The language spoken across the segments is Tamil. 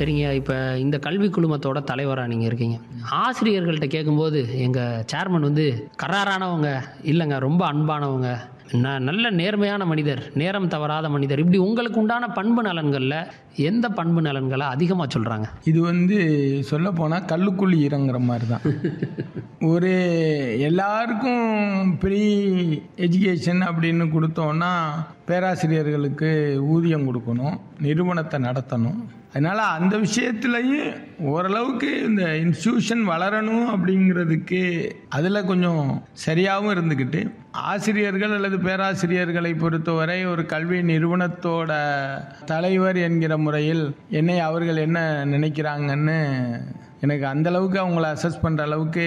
சரிங்க இப்போ இந்த கல்வி குழுமத்தோட தலைவராக நீங்கள் இருக்கீங்க ஆசிரியர்கள்ட்ட கேட்கும்போது எங்கள் சேர்மன் வந்து கராரானவங்க இல்லைங்க ரொம்ப அன்பானவங்க ந நல்ல நேர்மையான மனிதர் நேரம் தவறாத மனிதர் இப்படி உங்களுக்கு உண்டான பண்பு நலன்களில் எந்த பண்பு நலன்களை அதிகமாக சொல்கிறாங்க இது வந்து சொல்ல போனால் கல்லுக்குள் இறங்குற மாதிரி தான் ஒரு எல்லாருக்கும் ப்ரீ எஜுகேஷன் அப்படின்னு கொடுத்தோன்னா பேராசிரியர்களுக்கு ஊதியம் கொடுக்கணும் நிறுவனத்தை நடத்தணும் அதனால் அந்த விஷயத்துலையும் ஓரளவுக்கு இந்த இன்ஸ்டியூஷன் வளரணும் அப்படிங்கிறதுக்கு அதில் கொஞ்சம் சரியாகவும் இருந்துக்கிட்டு ஆசிரியர்கள் அல்லது பேராசிரியர்களை பொறுத்தவரை ஒரு கல்வி நிறுவனத்தோட தலைவர் என்கிற முறையில் என்னை அவர்கள் என்ன நினைக்கிறாங்கன்னு எனக்கு அந்த அளவுக்கு அவங்கள அசஸ் பண்ணுற அளவுக்கு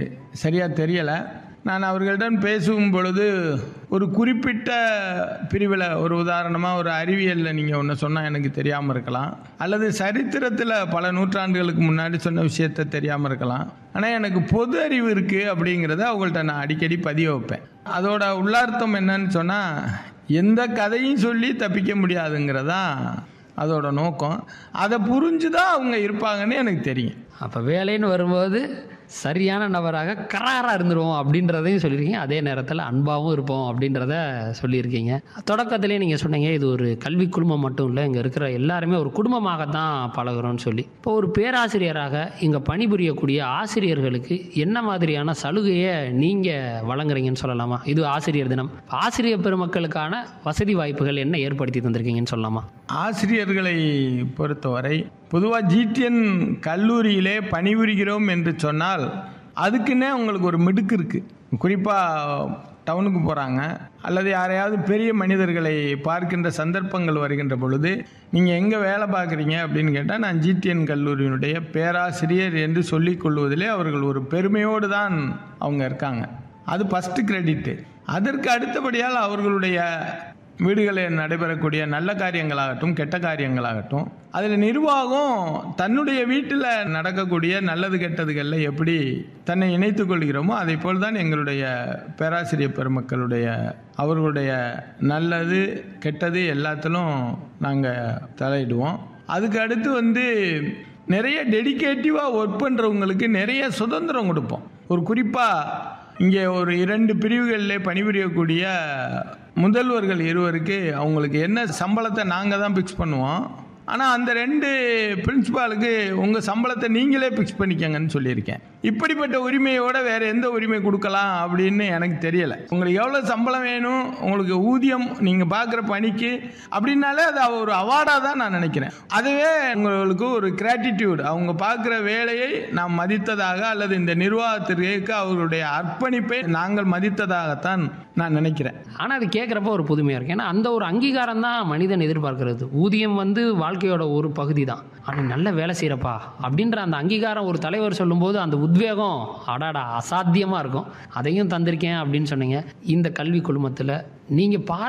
சரியாக தெரியலை நான் அவர்களிடம் பேசும் பொழுது ஒரு குறிப்பிட்ட பிரிவில் ஒரு உதாரணமாக ஒரு அறிவியலில் நீங்கள் ஒன்று சொன்னால் எனக்கு தெரியாமல் இருக்கலாம் அல்லது சரித்திரத்தில் பல நூற்றாண்டுகளுக்கு முன்னாடி சொன்ன விஷயத்த தெரியாமல் இருக்கலாம் ஆனால் எனக்கு பொது அறிவு இருக்குது அப்படிங்கிறத அவங்கள்ட்ட நான் அடிக்கடி பதிய வைப்பேன் அதோட உள்ளார்த்தம் என்னன்னு சொன்னால் எந்த கதையும் சொல்லி தப்பிக்க முடியாதுங்கிறதா அதோட நோக்கம் அதை புரிஞ்சு தான் அவங்க இருப்பாங்கன்னு எனக்கு தெரியும் அப்போ வேலைன்னு வரும்போது சரியான நபராக கராராக இருந்துருவோம் அப்படின்றதையும் சொல்லியிருக்கீங்க அதே நேரத்தில் அன்பாகவும் இருப்போம் அப்படின்றத சொல்லியிருக்கீங்க தொடக்கத்திலே நீங்கள் சொன்னீங்க இது ஒரு கல்வி குழுமம் மட்டும் இல்லை இங்கே இருக்கிற எல்லாருமே ஒரு குடும்பமாக தான் பழகுறோம்னு சொல்லி இப்போ ஒரு பேராசிரியராக இங்கே பணிபுரியக்கூடிய ஆசிரியர்களுக்கு என்ன மாதிரியான சலுகையை நீங்கள் வழங்குறீங்கன்னு சொல்லலாமா இது ஆசிரியர் தினம் ஆசிரியர் பெருமக்களுக்கான வசதி வாய்ப்புகள் என்ன ஏற்படுத்தி தந்திருக்கீங்கன்னு சொல்லலாமா ஆசிரியர்களை பொறுத்தவரை பொதுவாக ஜிடிஎன் கல்லூரியிலே பணிபுரிகிறோம் என்று சொன்னால் அதுக்குன்னே உங்களுக்கு ஒரு மிடுக்கு இருக்குது குறிப்பாக டவுனுக்கு போகிறாங்க அல்லது யாரையாவது பெரிய மனிதர்களை பார்க்கின்ற சந்தர்ப்பங்கள் வருகின்ற பொழுது நீங்கள் எங்கே வேலை பார்க்குறீங்க அப்படின்னு கேட்டால் நான் ஜிடிஎன் கல்லூரியினுடைய பேராசிரியர் என்று சொல்லிக் கொள்வதிலே அவர்கள் ஒரு பெருமையோடு தான் அவங்க இருக்காங்க அது ஃபஸ்ட்டு கிரெடிட்டு அதற்கு அடுத்தபடியால் அவர்களுடைய வீடுகளில் நடைபெறக்கூடிய நல்ல காரியங்களாகட்டும் கெட்ட காரியங்களாகட்டும் அதில் நிர்வாகம் தன்னுடைய வீட்டில் நடக்கக்கூடிய நல்லது கெட்டதுகளில் எப்படி தன்னை இணைத்து கொள்கிறோமோ அதை போல் தான் எங்களுடைய பேராசிரியர் பெருமக்களுடைய அவர்களுடைய நல்லது கெட்டது எல்லாத்திலும் நாங்கள் தலையிடுவோம் அதுக்கு அடுத்து வந்து நிறைய டெடிகேட்டிவாக ஒர்க் பண்ணுறவங்களுக்கு நிறைய சுதந்திரம் கொடுப்போம் ஒரு குறிப்பாக இங்கே ஒரு இரண்டு பிரிவுகளில் பணிபுரியக்கூடிய முதல்வர்கள் இருவருக்கு அவங்களுக்கு என்ன சம்பளத்தை நாங்கள் தான் ஃபிக்ஸ் பண்ணுவோம் ஆனால் அந்த ரெண்டு பிரின்சிபாலுக்கு உங்கள் சம்பளத்தை நீங்களே ஃபிக்ஸ் பண்ணிக்கங்கன்னு சொல்லியிருக்கேன் இப்படிப்பட்ட உரிமையோட வேறு எந்த உரிமை கொடுக்கலாம் அப்படின்னு எனக்கு தெரியலை உங்களுக்கு எவ்வளோ சம்பளம் வேணும் உங்களுக்கு ஊதியம் நீங்கள் பார்க்குற பணிக்கு அப்படின்னாலே அது ஒரு அவார்டாக தான் நான் நினைக்கிறேன் அதுவே உங்களுக்கு ஒரு கிராட்டிடியூட் அவங்க பார்க்குற வேலையை நாம் மதித்ததாக அல்லது இந்த நிர்வாகத்திற்கு அவர்களுடைய அர்ப்பணிப்பை நாங்கள் மதித்ததாகத்தான் நான் நினைக்கிறேன் ஆனால் அது கேட்குறப்ப ஒரு புதுமையாக இருக்கு ஏன்னா அந்த ஒரு அங்கீகாரம் தான் மனிதன் எதிர்பார்க்கிறது ஊதியம் வந்து வாழ்க்கையோட ஒரு பகுதி தான் ஆனால் நல்ல வேலை செய்கிறப்பா அப்படின்ற அந்த அங்கீகாரம் ஒரு தலைவர் சொல்லும்போது அந்த உத்வேகம் அடாடா அசாத்தியமாக இருக்கும் அதையும் தந்திருக்கேன் அப்படின்னு சொன்னீங்க இந்த கல்வி குழுமத்தில் நீங்கள் பா